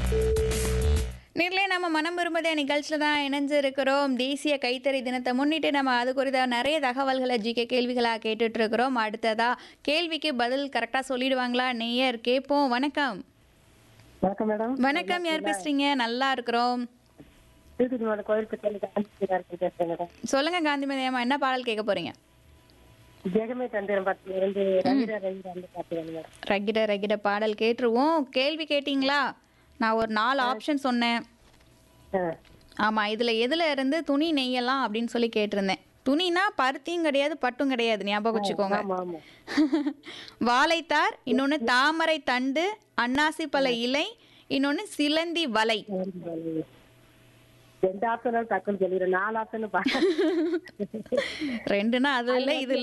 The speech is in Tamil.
நேர்லயே நம்ம மனம் விரும்பதே நிகழ்ச்சியில் தான் இணைஞ்சிருக்கிறோம் தேசிய கைத்தறி தினத்தை முன்னிட்டு நம்ம அது குறித்த நிறைய தகவல்களை ஜிகே கேள்விகளாக கேட்டுட்டு இருக்கிறோம் அடுத்ததா கேள்விக்கு பதில் கரெக்டாக சொல்லிடுவாங்களா நேயர் கேட்போம் வணக்கம் வணக்கம் மேடம் வணக்கம் யார் பேசுறீங்க நல்லா இருக்கிறோம் தூத்துக்குடி மாவட்ட கோயில் பற்றி காந்தி பேசுறேன் மேடம் சொல்லுங்க காந்திமதியம்மா என்ன பாடல் கேட்க போறீங்க ஜெகமே தந்திரம் பார்த்து இருந்து ரவிரா ரவிரா வந்து பார்த்துக்கணும் மேடம் ரகிட ரகிட பாடல் கேட்டுருவோம் கேள்வி கேட்டிங்களா நான் ஒரு நாலு ஆப்ஷன் சொன்னேன் ஆ ஆமாம் இதில் எதில் இருந்து துணி நெய்யலாம் அப்படின்னு சொல்லி கேட்டிருந்தேன் துணினா பருத்தியும் கிடையாது பட்டும் கிடையாது ஞாபகம் வச்சுக்கோங்க ஆமா ஆமா வாழைத்தார் இன்னொன்று தாமரை தண்டு அன்னாசி பழ இலை இன்னொன்று சிலந்தி வலை ரெண்டு ஆப்ஷன் டக்குன்னு சொல்லிடுறேன் நாலு ஆப்ஷன் ரெண்டுனா அது இல்லை இது